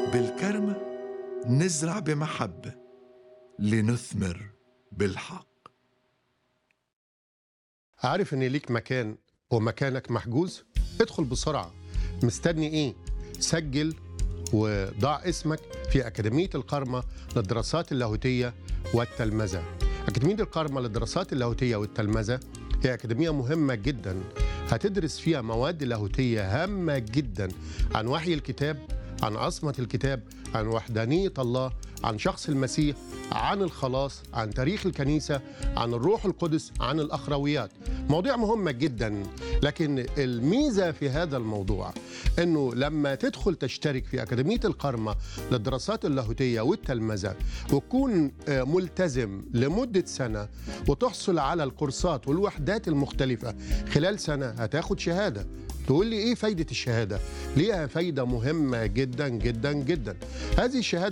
بالكرمة نزرع بمحبة لنثمر بالحق عارف ان ليك مكان ومكانك محجوز ادخل بسرعة مستني ايه سجل وضع اسمك في أكاديمية القرمة للدراسات اللاهوتية والتلمذة أكاديمية القرمة للدراسات اللاهوتية والتلمذة هي أكاديمية مهمة جدا هتدرس فيها مواد لاهوتية هامة جدا عن وحي الكتاب عن عصمة الكتاب عن وحدانية الله عن شخص المسيح عن الخلاص عن تاريخ الكنيسة عن الروح القدس عن الأخرويات مواضيع مهمة جدا لكن الميزة في هذا الموضوع أنه لما تدخل تشترك في أكاديمية القرمة للدراسات اللاهوتية والتلمذة وتكون آه، ملتزم لمدة سنة وتحصل على الكورسات والوحدات المختلفة خلال سنة هتاخد شهادة تقول لي ايه فايدة الشهادة؟ ليها فايدة مهمة جدا جدا جدا. هذه الشهادة